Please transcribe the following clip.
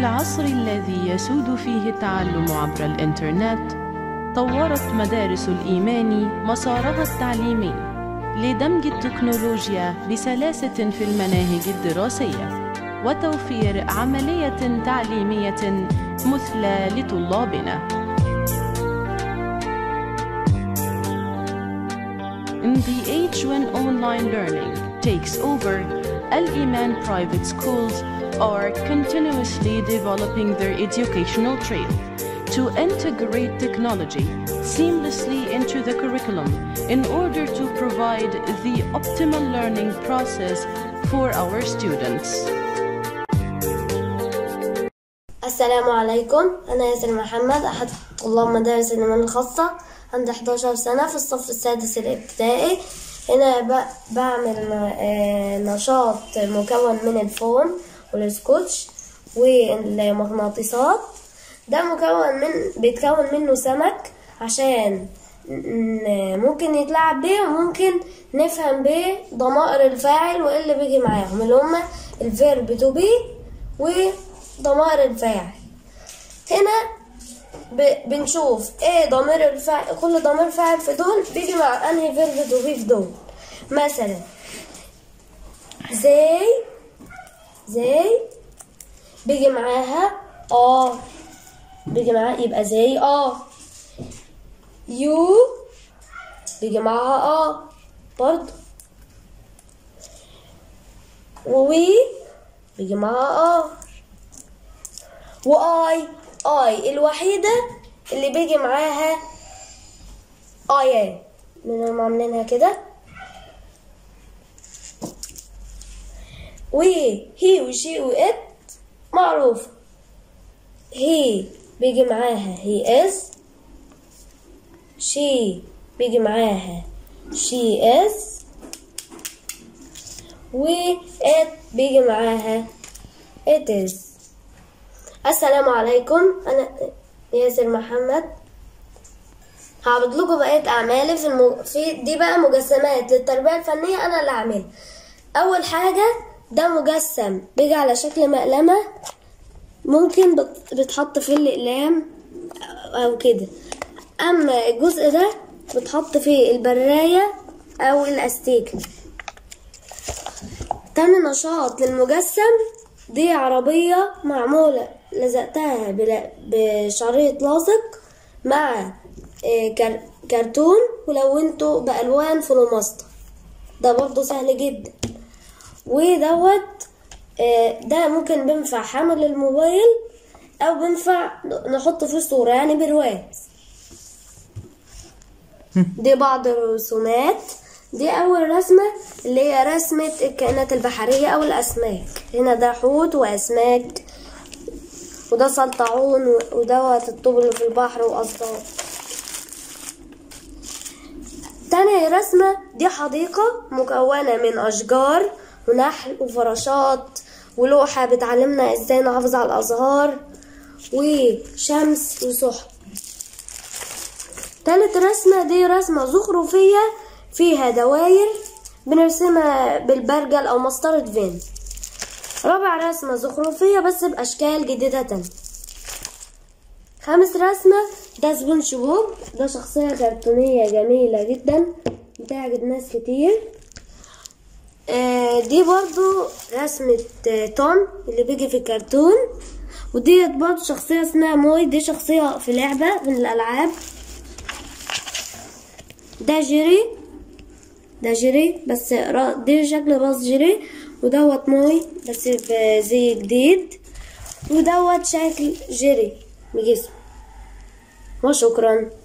العصر الذي يسود فيه التعلم عبر الإنترنت طورت مدارس الإيمان مسارها التعليمي لدمج التكنولوجيا بسلاسة في المناهج الدراسية وتوفير عملية تعليمية مثلى لطلابنا. In the age when online learning takes over, Al-Iman private schools are continuously developing their educational trail to integrate technology seamlessly into the curriculum in order to provide the optimal learning process for our students. السلام عليكم أنا ياسر محمد أحد طلاب مدارس الإيمان الخاصة عندي 11 سنة في الصف السادس الابتدائي هنا ب- بعمل م- آه، نشاط مكون من الفوم والسكوتش والمغناطيسات ده مكون من بيتكون منه سمك عشان ن- ممكن يتلعب بيه وممكن نفهم بيه ضمائر الفاعل وايه اللي بيجي معاهم اللي هما الفيرب تو بي وضمائر الفاعل هنا ب- بنشوف ايه ضمير الفاعل كل ضمير فاعل في دول بيجي مع انهي فيرب تو بي في دول مثلا زي زي بيجي معاها اه بيجي معاها يبقى زي اه يو بيجي معاها اه برضه ووي بيجي معاها اه واي اي الوحيدة اللي بيجي معاها اي منهم عاملينها كده وهي هي وشي وات معروف هي بيجي معاها هي از شي بيجي معاها شي از و ات بيجي معاها it is السلام عليكم انا ياسر محمد هعرض لكم بقيه اعمالي في, المو... في دي بقى مجسمات للتربيه الفنيه انا اللي هعملها اول حاجه ده مجسم بيجي على شكل مقلمه ممكن بت- بتحط فيه الاقلام او كده اما الجزء ده بتحط فيه البرايه او الاستيكه تاني نشاط للمجسم دي عربية معمولة لزقتها بلا- بشريط لاصق مع آه، كر- كرتون ولونته بألوان فلوماستا ده برضو سهل جدا ودوت آه، ده ممكن بينفع حمل الموبايل أو بينفع نحط فيه صورة يعني برواز دي بعض الرسومات دي أول رسمة اللي هي رسمة الكائنات البحرية أو الأسماك هنا ده حوت وأسماك وده سلطعون و- ودوت الطوب اللي في البحر وأصدار تاني رسمة دي حديقة مكونة من أشجار ونحل وفراشات ولوحة بتعلمنا ازاي نحافظ على الأزهار وشمس وسحب تالت رسمة دي رسمة زخرفية فيها دواير بنرسمها بالبرجل أو مسطرة فين رابع رسمة زخرفية بس بأشكال جديدة تانية خامس رسمة ده سبونج بوب ده شخصية كرتونية جميلة جدا بتعجب ناس كتير آه، دي برضو رسمة آه، توم اللي بيجي في الكرتون وديت برضو شخصية اسمها موي دي شخصية في لعبة من الألعاب ده جيري ده جيري بس را- دي شكل راس جيري ودوت موي بس بزي جديد ودوت شكل جيري بجسم وشكرا